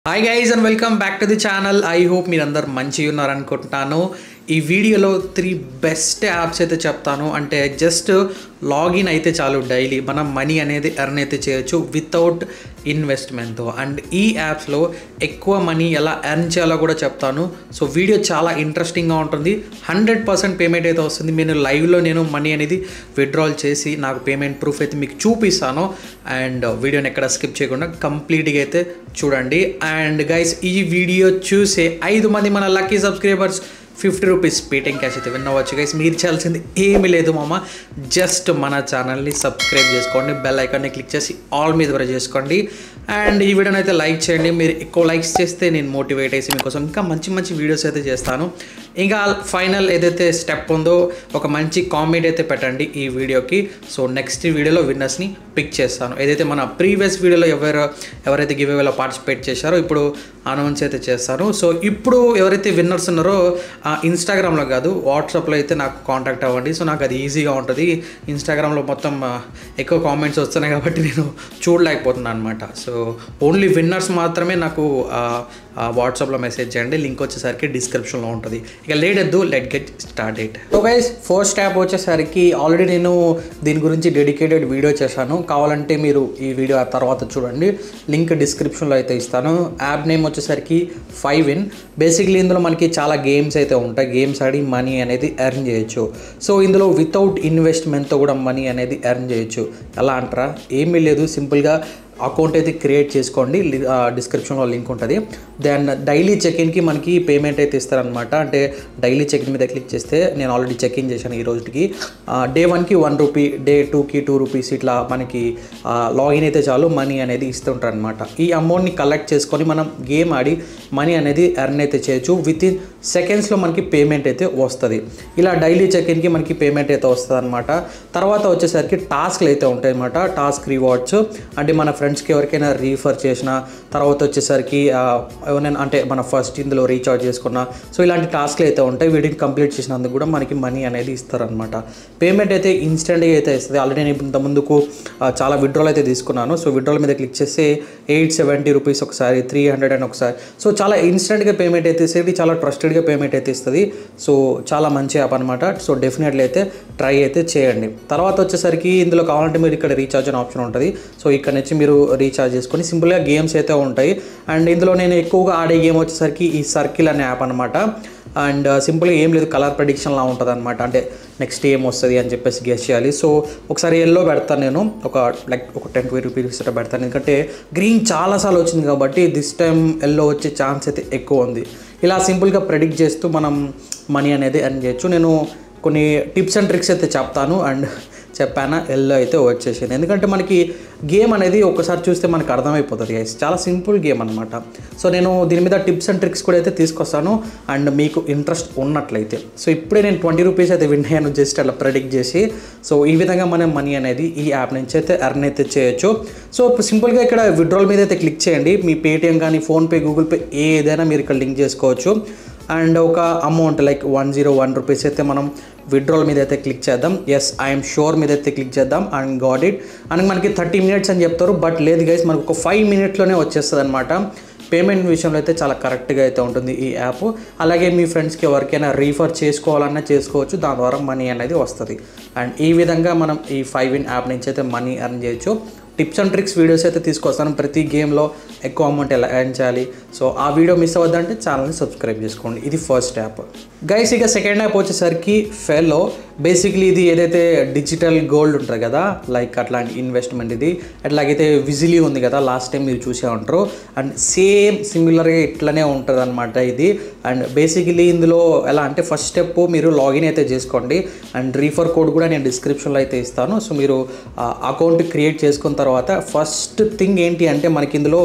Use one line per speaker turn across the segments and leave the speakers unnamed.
Hi guys and welcome back to the channel I hope మీరందరు మంచిగా ఉన్నారు అనుకుంటున్నాను ఈ వీడియోలో త్రీ బెస్ట్ యాప్స్ అయితే చెప్తాను అంటే జస్ట్ లాగిన్ అయితే చాలు డైలీ మనం మనీ అనేది ఎర్న్ అయితే చేయొచ్చు వితౌట్ ఇన్వెస్ట్మెంట్తో అండ్ ఈ యాప్స్లో ఎక్కువ మనీ ఎలా ఎర్న్ చేయాలో కూడా చెప్తాను సో వీడియో చాలా ఇంట్రెస్టింగ్గా ఉంటుంది హండ్రెడ్ పర్సెంట్ పేమెంట్ అయితే వస్తుంది నేను లైవ్లో నేను మనీ అనేది విత్డ్రాల్ చేసి నాకు పేమెంట్ ప్రూఫ్ అయితే మీకు చూపిస్తాను అండ్ వీడియోని ఎక్కడ స్కిప్ చేయకుండా కంప్లీట్గా అయితే చూడండి అండ్ గైస్ ఈ వీడియో చూసే ఐదు మంది మన lucky subscribers fifty rupees Paytm cash అయితే విన్ అవ్వచ్చు గైస్ మీరు చేయాల్సింది ఏమీ లేదు మామ జస్ట్ మన ఛానల్ని సబ్స్క్రైబ్ చేసుకోండి బెల్ ఐకాన్ని క్లిక్ చేసి ఆల్ మీద ప్రెస్ చేసుకోండి అండ్ ఈ వీడియోని అయితే లైక్ చేయండి మీరు ఎక్కువ లైక్స్ చేస్తే నేను మోటివేట్ చేసి మీకోసం ఇంకా మంచి మంచి వీడియోస్ అయితే చేస్తాను ఇంకా ఫైనల్ ఏదైతే స్టెప్ ఉందో ఒక మంచి కామెంట్ అయితే పెట్టండి ఈ వీడియోకి సో నెక్స్ట్ వీడియోలో విన్నర్స్ని పిక్ చేస్తాను ఏదైతే మన ప్రీవియస్ వీడియోలో ఎవరు ఎవరైతే గివ్ అవేలో పార్టిసిపేట్ చేశారో ఇప్పుడు అనౌన్స్ అయితే చేస్తాను సో ఇప్పుడు ఎవరైతే విన్నర్స్ ఉన్నారో ఇన్స్టాగ్రామ్లో కాదు వాట్సాప్లో అయితే నాకు కాంటాక్ట్ అవ్వండి సో నాకు అది ఈజీగా ఉంటుంది ఇన్స్టాగ్రామ్లో మొత్తం ఆ, ఎక్కువ కామెంట్స్ వస్తున్నాయి కాబట్టి నేను చూడలేకపోతున్నాను అనమాట సో ఓన్లీ విన్నర్స్ మాత్రమే నాకు వాట్సాప్లో మెసేజ్ చేయండి లింక్ వచ్చేసరికి డిస్క్రిప్షన్లో ఉంటుంది ఇక లేడద్దు let get started so guys first app వచ్చేసరికి ఆల్రెడీ నేను దీని గురించి డెడికేటెడ్ వీడియో చేశాను కావాలంటే మీరు ఈ వీడియో ఆ తర్వాత చూడండి లింక్ డిస్క్రిప్షన్లో అయితే ఇస్తాను యాప్ నేమ్ వచ్చేసరికి ఫైవ్ ఇన్ బేసిక్లీ ఇందులో మనకి చాలా గేమ్స్ అయితే ఉంటాయి గేమ్స్ ఆడి మనీ అనేది ఎర్న్ చేయొచ్చు సో ఇందులో వితౌట్ ఇన్వెస్ట్మెంట్తో కూడా మనీ అనేది ఎర్న్ చేయొచ్చు ఎలా అంటారా ఏమీ లేదు సింపుల్గా అకౌంట్ అయితే క్రియేట్ చేసుకోండి డిస్క్రిప్షన్లో లింక్ ఉంటుంది దెన్ డైలీ చెక్ఇన్కి మనకి పేమెంట్ అయితే ఇస్తారనమాట అంటే డైలీ చెక్ఇన్ మీద క్లిక్ చేస్తే నేను ఆల్రెడీ చెక్ఇన్ చేశాను ఈ రోజుకి డే వన్కి వన్ రూపీ డే టూకి టూ రూపీస్ ఇట్లా మనకి లాగిన్ అయితే చాలు మనీ అనేది ఇస్తుంటారు అనమాట ఈ అమౌంట్ని కలెక్ట్ చేసుకొని మనం గేమ్ ఆడి మనీ అనేది ఎర్న్ అయితే చేయొచ్చు విత్ ఇన్ సెకండ్స్లో మనకి పేమెంట్ అయితే వస్తుంది ఇలా డైలీ చెక్ఇన్కి మనకి పేమెంట్ అయితే వస్తుంది అనమాట తర్వాత వచ్చేసరికి టాస్క్లు అయితే ఉంటాయి అనమాట టాస్క్ రివార్డ్స్ అంటే మన ఫ్రెండ్స్కి ఎవరికైనా రీఫర్ చేసిన తర్వాత వచ్చేసరికి ఆ, ఎవరైనా అంటే మన ఫస్ట్ ఇందులో రీఛార్జ్ చేసుకున్న సో ఇలాంటి టాస్క్లు అయితే ఉంటాయి వీటిని కంప్లీట్ చేసినందుకు కూడా మనకి మనీ అనేది ఇస్తారనమాట పేమెంట్ అయితే ఇన్స్టెంట్గా అయితే ఇస్తుంది ఆల్రెడీ నేను ఇంత ముందుకు ఆ, చాలా విడ్రాల్ అయితే తీసుకున్నాను సో విడ్రాల్ మీద క్లిక్ చేస్తే ఎయిట్ సెవెంటీ రూపీస్ ఒకసారి త్రీ హండ్రెడ్ అండ్ ఒకసారి సో చాలా ఇన్స్టెంట్గా పేమెంట్ అయితే ఇస్తుంది చాలా ట్రస్టెడ్గా పేమెంట్ అయితే ఇస్తుంది సో చాలా మంచి యాప్ అనమాట సో డెఫినెట్లీ అయితే ట్రై అయితే చేయండి తర్వాత వచ్చేసరికి ఇందులో కావాలంటే మీరు ఇక్కడ రీఛార్జ్ అనే ఆప్షన్ ఉంటుంది సో ఇక్కడ నుంచి మీరు రీఛార్జ్ చేసుకొని సింపుల్గా గేమ్స్ అయితే ఉంటాయి అండ్ ఇందులో నేను ఎక్కువగా ఆడే గేమ్ వచ్చేసరికి ఈ సర్కిల్ అనే యాప్ అనమాట అండ్ సింపుల్గా ఏం లేదు కలర్ ప్రెడిక్షన్లా ఉంటుంది అనమాట అంటే నెక్స్ట్ ఏం వస్తుంది అని చెప్పేసి గెస్ చేయాలి సో ఒకసారి ఎల్లో పెడతాను నేను ఒక లైక్ ఒక టెన్ ట్వంటీ రూపీస్ అట్లా పెడతాను ఎందుకంటే గ్రీన్ చాలాసార్లు వచ్చింది కాబట్టి దిస్ టైం ఎల్లో వచ్చే ఛాన్స్ అయితే ఎక్కువ ఉంది ఇలా సింపుల్గా ప్రెడిక్ట్ చేస్తూ మనం మనీ అనేది ఎర్న్ చేయొచ్చు నేను కొన్ని టిప్స్ అండ్ ట్రిక్స్ అయితే చెప్తాను అండ్ చెప్పానా ఎల్లో అయితే వచ్చేసింది ఎందుకంటే మనకి గేమ్ అనేది ఒకసారి చూస్తే మనకు అర్థమైపోతుంది గైస్ చాలా సింపుల్ గేమ్ అనమాట సో నేను దీని మీద టిప్స్ అండ్ ట్రిక్స్ కూడా అయితే తీసుకొస్తాను అండ్ మీకు ఇంట్రెస్ట్ ఉన్నట్లయితే సో ఇప్పుడే నేను ట్వంటీ రూపీస్ అయితే విన్ అయ్యాను జస్ట్ అలా ప్రెడిక్ట్ చేసి సో ఈ విధంగా మనం మనీ అనేది ఈ యాప్ నుంచి అయితే ఎర్న్ అయితే చేయొచ్చు సో సింపుల్గా ఇక్కడ విడ్రాల్ మీద అయితే క్లిక్ చేయండి మీ పేటిఎం కానీ ఫోన్పే గూగుల్ పే ఏదైనా మీరు ఇక్కడ లింక్ చేసుకోవచ్చు అండ్ ఒక amount like one zero one rupees అయితే మనం విడ్రాల్ మీద అయితే క్లిక్ చేద్దాం ఎస్ ఐఎమ్ షూర్ మీద అయితే క్లిక్ చేద్దాం అండ్ గాడ్ ఇట్ అండ్ మనకి థర్టీ మినిట్స్ అని చెప్తారు బట్ లేదు గైస్ మనకు ఒక ఫైవ్ మినిట్లోనే వచ్చేస్తుంది అనమాట పేమెంట్ విషయంలో అయితే చాలా కరెక్ట్గా అయితే ఉంటుంది ఈ యాప్ అలాగే మీ ఫ్రెండ్స్కి ఎవరికైనా రీఫర్ చేసుకోవాలన్నా చేసుకోవచ్చు దాని ద్వారా మనీ అనేది వస్తుంది అండ్ ఈ విధంగా మనం ఈ ఫైవ్ ఇన్ యాప్ నుంచి అయితే మనీ ఎర్న్ చేయొచ్చు టిప్స్ అండ్ ట్రిక్స్ వీడియోస్ అయితే తీసుకొస్తాను ప్రతి గేమ్లో ఎక్కువ అమౌంట్ ఎలా ఎర్న్ చేయాలి సో ఆ వీడియో మిస్ అవ్వద్దంటే ఛానల్ని సబ్స్క్రైబ్ చేసుకోండి ఇది ఫస్ట్ యాప్ గైస్ ఇక సెకండ్ యాప్ వచ్చేసరికి ఫెలో బేసిక్లీ ఇది ఏదైతే డిజిటల్ గోల్డ్ ఉంటుంది కదా లైక్ అట్లాంటి ఇన్వెస్ట్మెంట్ ఇది అట్లాగైతే విజిలీ ఉంది కదా లాస్ట్ టైం మీరు చూసే ఉంటారు అండ్ సేమ్ సిమిలర్గా ఇట్లనే ఉంటుంది అనమాట ఇది అండ్ బేసికలీ ఇందులో ఎలా అంటే ఫస్ట్ స్టెప్ మీరు లాగిన్ అయితే చేసుకోండి అండ్ రీఫర్ కోడ్ కూడా నేను డిస్క్రిప్షన్లో అయితే ఇస్తాను సో మీరు అకౌంట్ క్రియేట్ చేసుకున్న తర్వాత ఫస్ట్ థింగ్ ఏంటి అంటే మనకి ఇందులో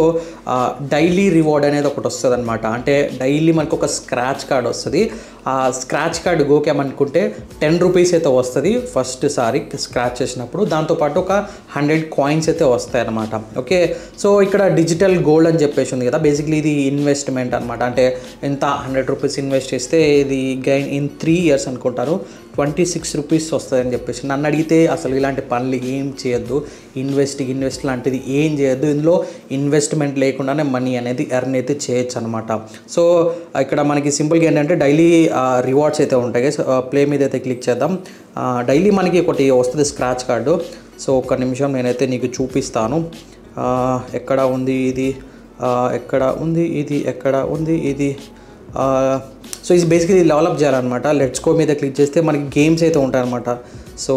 డైలీ రివార్డ్ అనేది ఒకటి వస్తుంది అనమాట అంటే డైలీ మనకు ఒక స్క్రాచ్ కార్డ్ వస్తుంది ఆ స్క్రాచ్ కార్డ్ గోకేమనుకుంటే టెన్ రూపీస్ అయితే వస్తుంది ఫస్ట్ సారి స్క్రాచ్ చేసినప్పుడు దాంతోపాటు ఒక హండ్రెడ్ కాయిన్స్ అయితే వస్తాయి అనమాట ఓకే సో ఇక్కడ డిజిటల్ గోల్డ్ అని చెప్పేసి ఉంది కదా బేసిక్లీ ఇది ఇన్వెస్ట్మెంట్ అనమాట అంటే ఎంత హండ్రెడ్ రూపీస్ ఇన్వెస్ట్ చేస్తే ఇది గైన్ ఇన్ త్రీ ఇయర్స్ అనుకుంటారు ట్వంటీ సిక్స్ రూపీస్ వస్తుందని చెప్పేసి నన్ను అడిగితే అసలు ఇలాంటి పనులు ఏం చేయొద్దు ఇన్వెస్ట్ ఇన్వెస్ట్ లాంటిది ఏం చేయొద్దు ఇందులో ఇన్వెస్ట్మెంట్ లేకుండానే మనీ అనేది ఎర్న్ అయితే చేయొచ్చు అనమాట సో ఇక్కడ మనకి సింపుల్గా ఏంటంటే డైలీ రివార్డ్స్ అయితే ఉంటాయి ప్లే మీద అయితే క్లిక్ చేద్దాం డైలీ మనకి ఒకటి వస్తుంది స్క్రాచ్ కార్డు సో ఒక్క నిమిషం నేనైతే నీకు చూపిస్తాను ఆ, ఎక్కడ ఉంది ఇది ఆ, ఎక్కడ ఉంది ఇది ఎక్కడ ఉంది ఇది సో ఇది బేసిక్లీ డెవలప్ చేయాలన్నమాట లెట్స్ గో మీద క్లిక్ చేస్తే మనకి గేమ్స్ అయితే ఉంటాయన్నమాట సో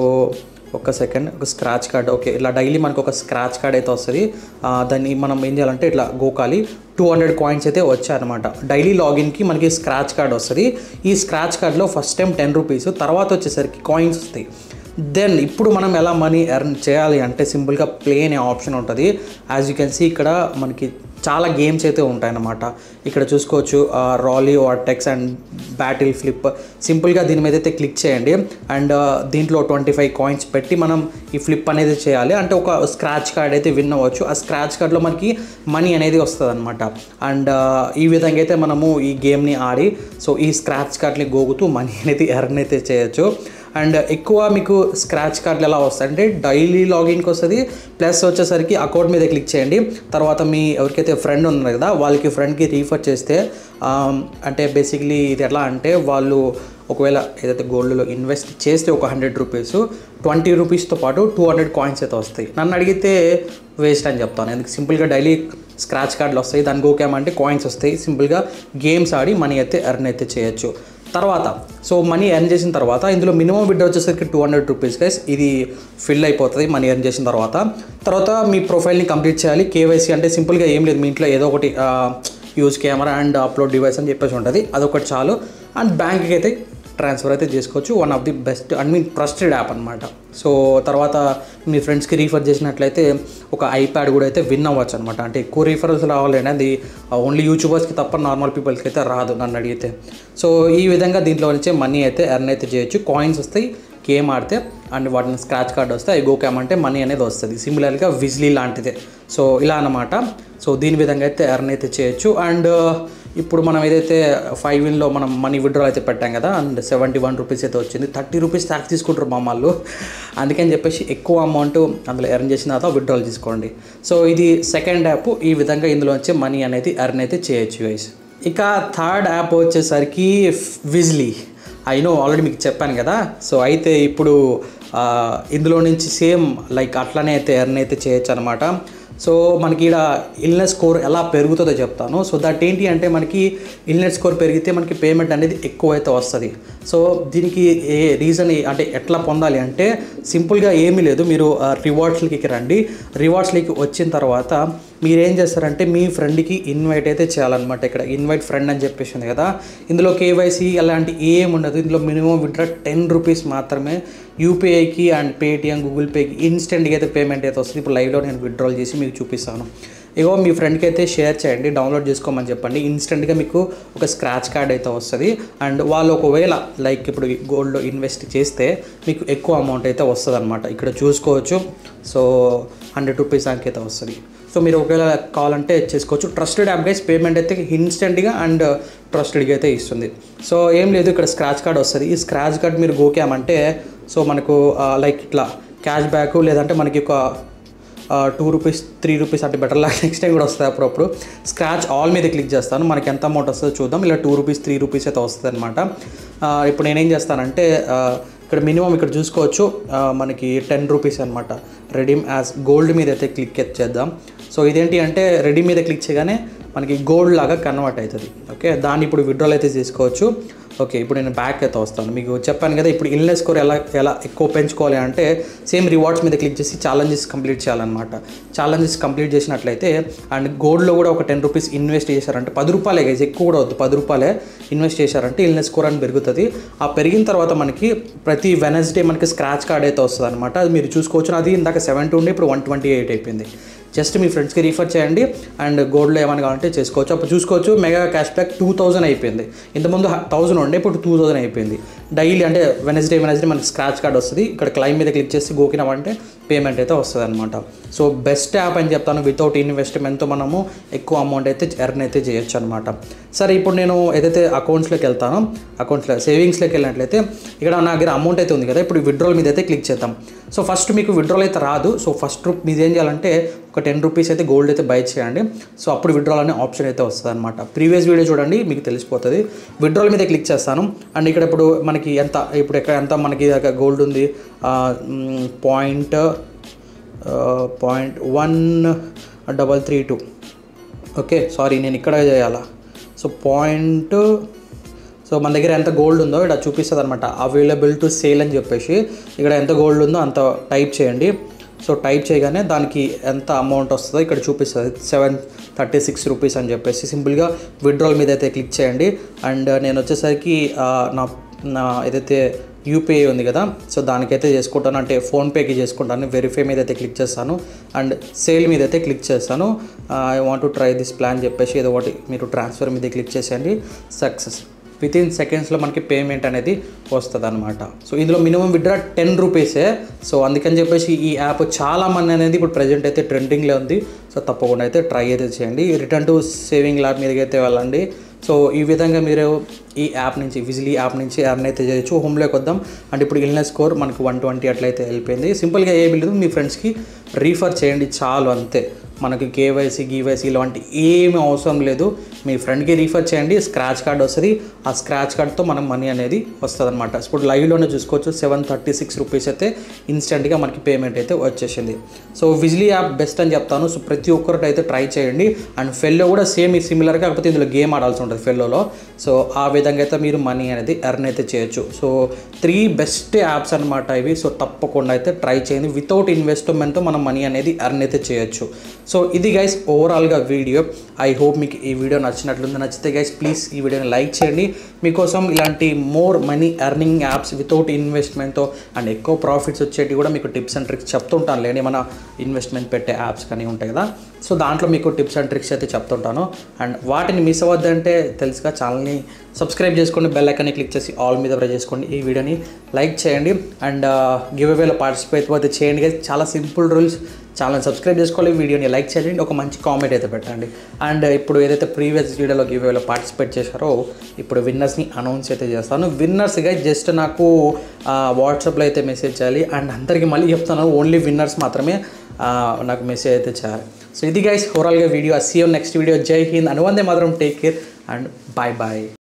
ఒక సెకండ్ ఒక స్క్రాచ్ కార్డ్ ఓకే ఇలా డైలీ మనకు ఒక స్క్రాచ్ కార్డ్ అయితే వస్తుంది ఆ, దాన్ని మనం ఏం చేయాలంటే ఇట్లా గోకాలి టూ హండ్రెడ్ కాయిన్స్ అయితే వచ్చాయన్నమాట డైలీ లాగిన్కి మనకి స్క్రాచ్ కార్డ్ వస్తుంది ఈ స్క్రాచ్ కార్డ్లో ఫస్ట్ టైం టెన్ రూపీస్ తర్వాత వచ్చేసరికి కాయిన్స్ వస్తాయి దెన్ ఇప్పుడు మనం ఎలా మనీ ఎర్న్ చేయాలి అంటే సింపుల్గా ప్లే అనే ఆప్షన్ ఉంటుంది యాజ్ యూ కెన్ సీ ఇక్కడ మనకి చాలా గేమ్స్ అయితే ఉంటాయన్నమాట ఇక్కడ చూసుకోవచ్చు rally vortex and battle flip సింపుల్గా దీని మీద అయితే క్లిక్ చేయండి అండ్ దీంట్లో ట్వంటీ ఫైవ్ కాయిన్స్ పెట్టి మనం ఈ ఫ్లిప్ అనేది చేయాలి అంటే ఒక స్క్రాచ్ కార్డ్ అయితే విన్ అవ్వచ్చు ఆ స్క్రాచ్ కార్డ్లో మనకి మనీ అనేది వస్తుంది అనమాట అండ్ ఈ విధంగా అయితే మనము ఈ గేమ్ని ఆడి సో ఈ స్క్రాచ్ కార్డ్ని గోగుతూ మనీ అనేది ఎర్న్ అయితే చేయొచ్చు అండ్ ఎక్కువ మీకు స్క్రాచ్ కార్డులు ఎలా వస్తాయి అంటే డైలీ లాగిన్కి వస్తుంది ప్లస్ వచ్చేసరికి అకౌంట్ మీద క్లిక్ చేయండి తర్వాత మీ ఎవరికైతే ఫ్రెండ్ ఉన్నారు కదా వాళ్ళకి ఫ్రెండ్కి రీఫర్ చేస్తే ఆమ్, అంటే బేసిక్లీ ఇది ఎలా అంటే వాళ్ళు ఒకవేళ ఏదైతే గోల్డ్లో ఇన్వెస్ట్ చేస్తే ఒక హండ్రెడ్ రూపీస్ ట్వంటీ రూపీస్తో పాటు టూ హండ్రెడ్ కాయిన్స్ అయితే వస్తాయి నన్ను అడిగితే వేస్ట్ అని చెప్తాను ఎందుకు సింపుల్గా డైలీ స్క్రాచ్ కార్డులు వస్తాయి దానికి ఓకేమంటే కాయిన్స్ వస్తాయి సింపుల్గా గేమ్స్ ఆడి మనీ అయితే ఎర్న్ అయితే చేయొచ్చు తర్వాత సో మనీ ఎర్న్ చేసిన తర్వాత ఇందులో మినిమం బిడ్ వచ్చేసరికి టూ హండ్రెడ్ రూపీస్ గైస్ ఇది ఫిల్ అయిపోతుంది మనీ ఎర్న్ చేసిన తర్వాత తర్వాత మీ ప్రొఫైల్ని కంప్లీట్ చేయాలి కేవైసీ అంటే సింపుల్గా ఏం లేదు మీ ఇంట్లో ఏదో ఒకటి use camera and upload device అని చెప్పేసి ఉంటుంది అదొకటి చాలు అండ్ బ్యాంక్కి అయితే ట్రాన్స్ఫర్ అయితే చేసుకోవచ్చు one of the best I mean trusted app అనమాట సో తర్వాత మీ ఫ్రెండ్స్కి రీఫర్ చేసినట్లయితే ఒక ఐప్యాడ్ కూడా అయితే విన్ అవ్వచ్చు అనమాట అంటే ఎక్కువ రీఫరల్స్ రావాలండి అది ఓన్లీ యూట్యూబర్స్కి తప్ప నార్మల్ పీపుల్స్కి అయితే రాదు నన్ను అడిగితే సో ఈ విధంగా దీంట్లో నుంచే మనీ అయితే ఎర్న్ అయితే చేయొచ్చు కాయిన్స్ వస్తాయి గేమ్ ఆడితే అండ్ వాటిని స్క్రాచ్ కార్డ్ వస్తే అవి గోకామ్ అంటే మనీ అనేది వస్తుంది సిమిలర్గా విజ్లీ లాంటిదే సో ఇలా అన్నమాట సో దీని విధంగా అయితే ఎర్న్ అయితే చేయొచ్చు అండ్ ఇప్పుడు మనం ఏదైతే ఫైవ్ ఇన్లో మనం మనీ విడ్డ్రా అయితే పెట్టాం కదా అండ్ సెవెంటీ వన్ రూపీస్ అయితే వచ్చింది థర్టీ రూపీస్ ట్యాక్స్ తీసుకుంటారు మా వాళ్ళు అందుకని చెప్పేసి ఎక్కువ అమౌంట్ అందులో ఎర్న్ చేసిన తర్వాత విడ్డ్రాల్ తీసుకోండి సో ఇది సెకండ్ యాప్ ఈ విధంగా ఇందులో వచ్చే మనీ అనేది ఎర్న్ అయితే చేయొచ్చు గైస్ ఇక థర్డ్ యాప్ వచ్చేసరికి విజ్లీ ఐ నో ఆల్రెడీ మీకు చెప్పాను కదా సో అయితే ఇప్పుడు ఆ, ఇందులో నుంచి సేమ్ లైక్ అట్లనే అయితే ఎర్న్ అయితే చేయొచ్చు అనమాట సో మనకి ఇక్కడ ఇల్నెస్ స్కోర్ ఎలా పెరుగుతుందో చెప్తాను సో దట్ ఏంటి అంటే మనకి ఇల్నెస్ స్కోర్ పెరిగితే మనకి పేమెంట్ అనేది ఎక్కువ అయితే వస్తుంది సో దీనికి ఏ రీజన్ అంటే ఎట్లా పొందాలి అంటే సింపుల్గా ఏమీ లేదు మీరు రివార్డ్స్లకి రండి రివార్డ్స్లకి వచ్చిన తర్వాత మీరు ఏం చేస్తారంటే మీ ఫ్రెండ్కి ఇన్వైట్ అయితే చేయాలన్నమాట ఇక్కడ ఇన్వైట్ ఫ్రెండ్ అని చెప్పేసి ఉంది కదా ఇందులో కేవైసీ అలాంటి ఏం ఉండదు ఇందులో మినిమం విడ్రా టెన్ రూపీస్ మాత్రమే యూపీఐకి అండ్ పేటిఎం గూగుల్ పేకి ఇన్స్టెంట్గా అయితే పేమెంట్ అయితే వస్తుంది ఇప్పుడు లైవ్లో నేను విత్డ్రాల్ చేసి మీకు చూపిస్తాను ఇగో మీ ఫ్రెండ్కి అయితే షేర్ చేయండి డౌన్లోడ్ చేసుకోమని చెప్పండి ఇన్స్టెంట్గా మీకు ఒక స్క్రాచ్ కార్డ్ అయితే వస్తుంది అండ్ వాళ్ళు ఒకవేళ లైక్ ఇప్పుడు గోల్డ్లో ఇన్వెస్ట్ చేస్తే మీకు ఎక్కువ అమౌంట్ అయితే వస్తుంది అనమాట ఇక్కడ చూసుకోవచ్చు సో హండ్రెడ్ రూపీస్ దానికి అయితే వస్తుంది సో మీరు ఒకవేళ కావాలంటే చేసుకోవచ్చు ట్రస్టెడ్ యాప్ గైస్ పేమెంట్ అయితే ఇన్స్టెంట్గా అండ్ ట్రస్టెడ్గా అయితే ఇస్తుంది సో ఏం లేదు ఇక్కడ స్క్రాచ్ కార్డ్ వస్తుంది ఈ స్క్రాచ్ కార్డ్ మీరు గోకామంటే సో మనకు లైక్ ఇట్లా క్యాష్ బ్యాక్ లేదంటే మనకి ఒక టూ రూపీస్ త్రీ రూపీస్ అంటే బెటర్ లాగా నెక్స్ట్ టైం కూడా వస్తుంది అప్పుడప్పుడు స్క్రాచ్ ఆల్ మీద క్లిక్ చేస్తాను మనకి ఎంత అమౌంట్ వస్తుందో చూద్దాం ఇలా టూ రూపీస్ త్రీ రూపీస్ అయితే వస్తుంది అనమాట ఇప్పుడు నేనేం చేస్తానంటే ఆ, ఇక్కడ మినిమం ఇక్కడ చూసుకోవచ్చు ఆ, మనకి టెన్ రూపీస్ అనమాట రెడీమ్ యాజ్ గోల్డ్ మీద అయితే క్లిక్ చేద్దాం సో ఇదేంటి అంటే రెడీ మీద క్లిక్ చేయగానే మనకి గోల్డ్ లాగా కన్వర్ట్ అవుతుంది ఓకే దాన్ని ఇప్పుడు విడ్రాల్ అయితే చేసుకోవచ్చు ఓకే ఇప్పుడు నేను బ్యాక్ అయితే వస్తాను మీకు చెప్పాను కదా ఇప్పుడు ఇల్నెస్ స్కోర్ ఎలా ఎలా ఎక్కువ పెంచుకోవాలి అంటే సేమ్ రివార్డ్స్ మీద క్లిక్ చేసి ఛాలెంజెస్ కంప్లీట్ చేయాలన్నమాట ఛాలెంజెస్ కంప్లీట్ చేసినట్లయితే అండ్ గోల్డ్లో కూడా ఒక టెన్ రూపీస్ ఇన్వెస్ట్ చేశారంటే పది రూపాయలే గైజ్ ఎక్కువ కూడా వద్దు పది రూపాయలే ఇన్వెస్ట్ చేశారంటే ఇల్నెస్ స్కోర్ అని పెరుగుతుంది ఆ పెరిగిన తర్వాత మనకి ప్రతి వెనస్డే మనకి స్క్రాచ్ కార్డ్ అయితే వస్తుంది అనమాట అది మీరు చూసుకోవచ్చు అది ఇందాక సెవెంటీ ఉండే ఇప్పుడు వన్ ట్వంటీ ఎయిట్ అయిపోయింది జస్ట్ మీ ఫ్రెండ్స్కి రీఫర్ చేయండి అండ్ గోల్డ్లో ఏమైనా కావాలంటే చేసుకోవచ్చు అప్పుడు చూసుకోవచ్చు mega cash back two thousand అయిపోయింది ఇంతకుముందు థౌజండ్ ఉండే ఇప్పుడు టూ థౌజండ్ అయిపోయింది డైలీ అంటే వెనస్డే వెనస్డే మనకి స్క్రాచ్ కార్డ్ వస్తుంది ఇక్కడ క్లైమ్ మీద క్లిక్ చేసి గోకినామంటే పేమెంట్ అయితే వస్తుంది అనమాట సో బెస్ట్ యాప్ అని చెప్తాను వితౌట్ ఇన్వెస్ట్మెంట్తో మనము ఎక్కువ అమౌంట్ అయితే ఎర్న్ అయితే చేయొచ్చు అనమాట సరే ఇప్పుడు నేను ఏదైతే అకౌంట్స్లోకి వెళ్తానో అకౌంట్స్లో సేవింగ్స్లోకి వెళ్ళినట్లయితే ఇక్కడ నా దగ్గర అమౌంట్ అయితే ఉంది కదా ఇప్పుడు విడ్రాల్ మీద అయితే క్లిక్ చేద్దాం సో ఫస్ట్ మీకు విడ్రాల్ అయితే రాదు సో ఫస్ట్ మీరు ఏం చేయాలంటే ఒక టెన్ రూపీస్ అయితే గోల్డ్ అయితే బై చేయండి సో అప్పుడు విడ్రాల్ అనే ఆప్షన్ అయితే వస్తుంది అనమాట ప్రీవియస్ వీడియో చూడండి మీకు తెలిసిపోతుంది విడ్రాల్ మీద క్లిక్ చేస్తాను అండ్ ఇక్కడ ఇప్పుడు మనకి ఎంత ఇప్పుడు ఎక్కడ ఎంత మనకి గోల్డ్ ఉంది point point one double three two okay sorry నేను ఇక్కడ చేయాలా సో పాయింట్ సో మన దగ్గర ఎంత గోల్డ్ ఉందో ఇక్కడ చూపిస్తుంది అనమాట అవైలబుల్ టు సేల్ అని చెప్పేసి ఇక్కడ ఎంత గోల్డ్ ఉందో అంత టైప్ చేయండి సో టైప్ చేయగానే దానికి ఎంత అమౌంట్ వస్తుందో ఇక్కడ చూపిస్తుంది సెవెన్ థర్టీ సిక్స్ రూపీస్ అని చెప్పేసి సింపుల్గా విడ్రాల్ మీద అయితే క్లిక్ చేయండి అండ్ నేను వచ్చేసరికి ఆ, నా నా ఏదైతే యూపీఐ ఉంది కదా సో దానికైతే చేసుకుంటాను అంటే ఫోన్పేకి చేసుకుంటాను వెరిఫై మీద అయితే క్లిక్ చేస్తాను అండ్ సేల్ మీద అయితే క్లిక్ చేస్తాను I want to try this plan చెప్పేసి ఏదో ఒకటి మీరు ట్రాన్స్ఫర్ మీద క్లిక్ చేసేయండి సక్సెస్ విత్ ఇన్ సెకండ్స్లో మనకి పేమెంట్ అనేది వస్తుంది అనమాట సో ఇందులో మినిమం విడ్రా టెన్ రూపీసే సో అందుకని చెప్పేసి ఈ యాప్ చాలా మంది అనేది ఇప్పుడు ప్రజెంట్ అయితే ట్రెండింగ్లో ఉంది సో తప్పకుండా అయితే ట్రై అయితే చేయండి రిటర్న్ టు సేవింగ్ ల్యాబ్ మీదకి అయితే వెళ్ళండి సో ఈ విధంగా మీరు ఈ యాప్ నుంచి విజిలీ యాప్ నుంచి ఎర్న్ అయితే చేయొచ్చు హోమ్లోకి వద్దాం అండ్ ఇప్పుడు ఇల్నెస్ స్కోర్ మనకు వన్ ట్వంటీ అట్లయితే వెళ్ళిపోయింది సింపుల్గా ఏ బిల్ మీ ఫ్రెండ్స్కి రీఫర్ చేయండి చాలు అంతే మనకి కేవైసీ గీవైసీ ఇలాంటి ఏమి అవసరం లేదు మీ ఫ్రెండ్కి రీఫర్ చేయండి స్క్రాచ్ కార్డ్ వస్తుంది ఆ స్క్రాచ్ కార్డ్తో మనం మనీ అనేది వస్తుంది అనమాట ఇప్పుడు లైవ్లోనే చూసుకోవచ్చు సెవెన్ థర్టీ సిక్స్ రూపీస్ అయితే ఇన్స్టెంట్గా మనకి పేమెంట్ అయితే వచ్చేసింది సో విజిలీ యాప్ బెస్ట్ అని చెప్తాను సో ప్రతి ఒక్కరికి అయితే ట్రై చేయండి అండ్ ఫెల్లో కూడా సేమ్ సిమిలర్ కాకపోతే ఇందులో గేమ్ ఆడాల్సి ఉంటుంది ఫెల్లోలో సో ఆ విధంగా అయితే మీరు మనీ అనేది ఎర్న్ అయితే చేయొచ్చు సో త్రీ బెస్ట్ యాప్స్ అనమాట ఇవి సో తప్పకుండా అయితే ట్రై చేయండి వితౌట్ ఇన్వెస్ట్మెంట్తో మనం మనీ అనేది ఎర్న్ అయితే చేయొచ్చు సో ఇది గైస్ ఓవరాల్గా వీడియో ఐ హోప్ మీకు ఈ వీడియో నచ్చినట్లుంది నచ్చితే గైస్ ప్లీజ్ ఈ వీడియోని లైక్ చేయండి మీకోసం ఇలాంటి more money earning apps without ఇన్వెస్ట్మెంట్తో అండ్ ఎక్కువ ప్రాఫిట్స్ వచ్చేటి కూడా మీకు టిప్స్ అండ్ ట్రిక్స్ చెప్తుంటాను లేని మన ఇన్వెస్ట్మెంట్ పెట్టే యాప్స్ కానీ ఉంటాయి కదా సో దాంట్లో మీకు టిప్స్ అండ్ ట్రిక్స్ అయితే చెప్తుంటాను అండ్ వాటిని మిస్ అవ్వద్దంటే తెలుసుగా ఛానల్ని సబ్స్క్రైబ్ చేసుకోండి బెల్ ఐకాన్ని క్లిక్ చేసి ఆల్ మీద ప్రెస్ చేసుకోండి ఈ వీడియోని లైక్ చేయండి అండ్ గివ్ అవేలో పార్టిసిపేట్ అయితే చేయండి guys. చాలా సింపుల్ రూల్స్ ఛానల్ సబ్స్క్రైబ్ చేసుకోవాలి వీడియోని లైక్ చేయండి ఒక మంచి కామెంట్ అయితే పెట్టండి అండ్ ఇప్పుడు ఏదైతే ప్రీవియస్ వీడియోలో గివ్ అవేలో పార్టిసిపేట్ చేశారో ఇప్పుడు విన్నర్స్ని అనౌన్స్ అయితే చేస్తాను విన్నర్స్గా జస్ట్ నాకు వాట్సాప్లో అయితే మెసేజ్ చేయాలి అండ్ అందరికీ మళ్ళీ చెప్తాను ఓన్లీ విన్నర్స్ మాత్రమే ఆ, నాకు మెసేజ్ అయితే చేయాలి సో ఇది గైస్ ఓవరాల్గా వీడియో సీ నెక్స్ట్ వీడియో జై హింద్ అనువందే మాత్రం take care and bye bye